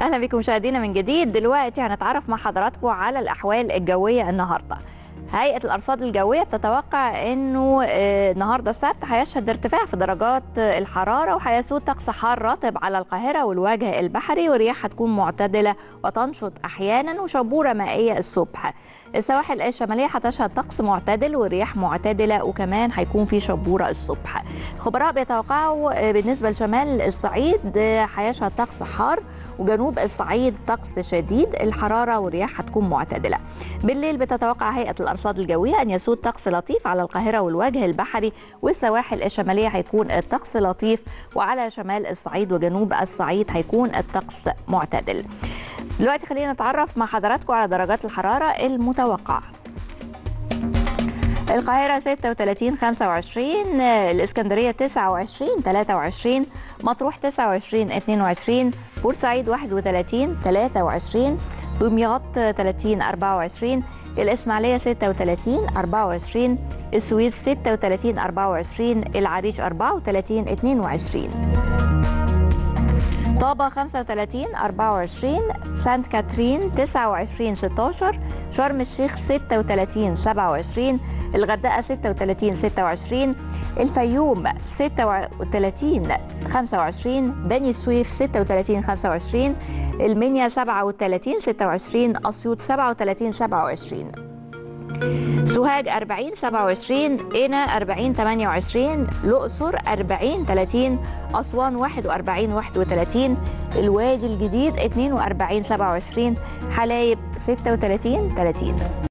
اهلا بكم مشاهدينا من جديد دلوقتي هنتعرف مع حضراتكم على الاحوال الجويه النهارده هيئه الارصاد الجويه بتتوقع انه آه، النهارده السبت هيشهد ارتفاع في درجات آه، الحراره وهيسود طقس حار رطب على القاهره والوجه البحري والرياح هتكون معتدله وتنشط احيانا وشبوره مائيه الصبح السواحل الشماليه هتشهد طقس معتدل والرياح معتدله وكمان هيكون في شبوره الصبح الخبراء بيتوقعوا آه، بالنسبه لشمال الصعيد آه، هيشهد طقس حار وجنوب الصعيد طقس شديد الحراره والرياح هتكون معتدله بالليل بتتوقع هيئه الارصاد الجويه ان يسود طقس لطيف على القاهره والوجه البحري والسواحل الشماليه هيكون الطقس لطيف وعلى شمال الصعيد وجنوب الصعيد هيكون الطقس معتدل دلوقتي خلينا نتعرف مع حضراتكم على درجات الحراره المتوقعه القاهرة 36 25 الإسكندرية 29 23 مطروح 29 22 بورسعيد 31 23 دمياط 30 24 الإسماعيلية 36 24 السويس 36 24 العريش 34 22 طابة 35 24 سانت كاترين 29 16 شرم الشيخ 36 27 الغردقة 36 26 الفيوم 36 25 بني سويف 36 25 المنيا 37 26 أسيوط 37 27 سوهاج 40 27 قنا 40 28 الأقصر 40 30 أسوان 41 31 الوادي الجديد 42 27 حلايب 36 30